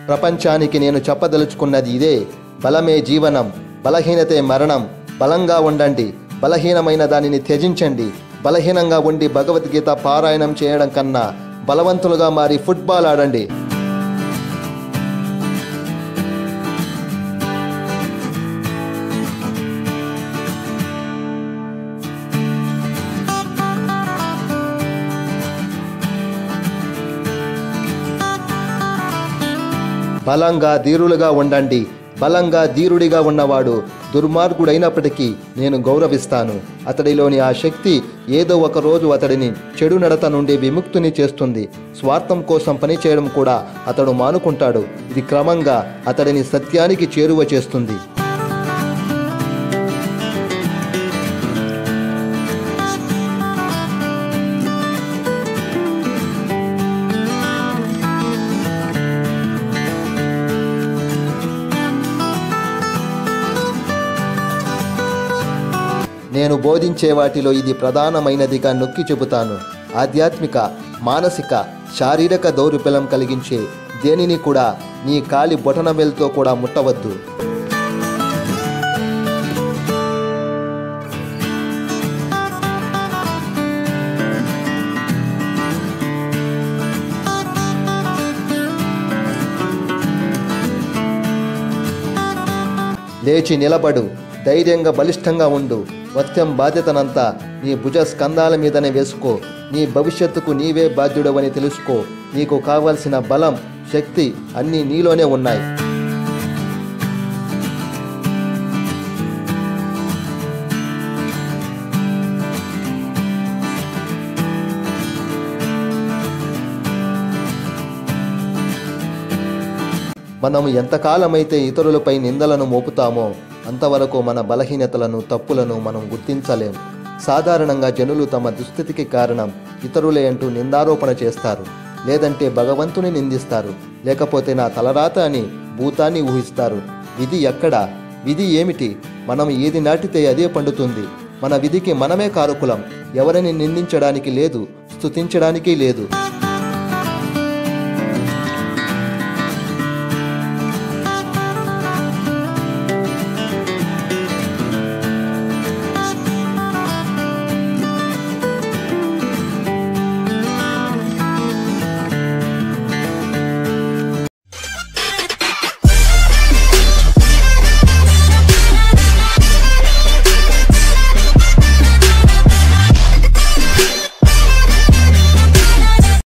ప్రపంచానికి నేను చెప్పదలుచుకున్నది ఇదే బలమే జీవనం బలహీనతే మరణం బలంగా ఉండండి బలహీనమైన దానిని త్యజించండి బలహీనంగా ఉండి భగవద్గీత పారాయణం చేయడం కన్నా బలవంతులుగా మారి ఫుట్బాల్ ఆడండి బలంగా ధీరులుగా ఉండండి బలంగా ధీరుడిగా ఉన్నవాడు దుర్మార్గుడైనప్పటికీ నేను గౌరవిస్తాను అతడిలోని ఆ శక్తి ఏదో ఒక రోజు అతడిని చెడు నడత నుండి విముక్తుని చేస్తుంది స్వార్థం కోసం పనిచేయడం కూడా అతడు మానుకుంటాడు ఇది క్రమంగా అతడిని సత్యానికి చేరువ చేస్తుంది నేను బోధించే వాటిలో ఇది ప్రధానమైనదిగా నొక్కి చెబుతాను ఆధ్యాత్మిక మానసిక శారీరక దౌర్బల్యం కలిగించే దేనిని కూడా నీ కాలి బొటనవేలుతో కూడా ముట్టవద్దు లేచి నిలబడు ధైర్యంగా బలిష్టంగా ఉండు మొత్తం బాధ్యతనంతా నీ భుజ స్కంధాల మీదనే వేసుకో నీ భవిష్యత్తుకు నీవే బాధ్యుడవని తెలుసుకో నీకు కావలసిన బలం శక్తి అన్నీ నీలోనే ఉన్నాయి మనం ఎంతకాలమైతే ఇతరులపై నిందలను మోపుతామో అంతవరకు మన బలహీనతలను తప్పులను మనం గుర్తించలేం సాధారణంగా జనులు తమ దుస్థితికి కారణం ఇతరులే అంటూ నిందారోపణ చేస్తారు లేదంటే భగవంతుని నిందిస్తారు లేకపోతే నా తలరాత అని భూతాన్ని ఊహిస్తారు విధి ఎక్కడా విధి ఏమిటి మనం ఏది నాటితే అదే పండుతుంది మన విధికి మనమే కారుకులం ఎవరిని నిందించడానికి లేదు స్తుతించడానికి లేదు